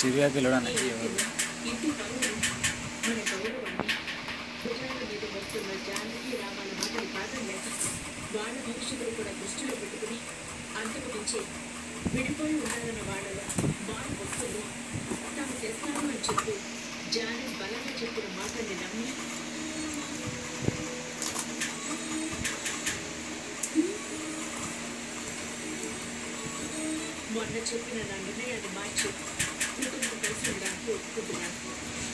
చిరుగా పిల్లడని ఇంటి పనులు మన గౌరవాన్ని భుజాల మీద వస్తున్న జానకి రామాల మాటలు కాదలేక వాళ్ళ భవిష్యత్తును కూడా దృష్టిలో పెట్టుకుని అంతకు మించి విడిపోయి ఉండాలన్న వాళ్ళలో వాళ్ళ వస్తువులు తాము చేస్తాను అని చెప్పి జాని బలంగా చెప్పిన మాటల్ని నమ్మి మొన్న చెప్పిన నా నిర్ణయాన్ని మార్చి కుటుంబం కలిసి ఉండడానికి ఒప్పుకుంటున్నాను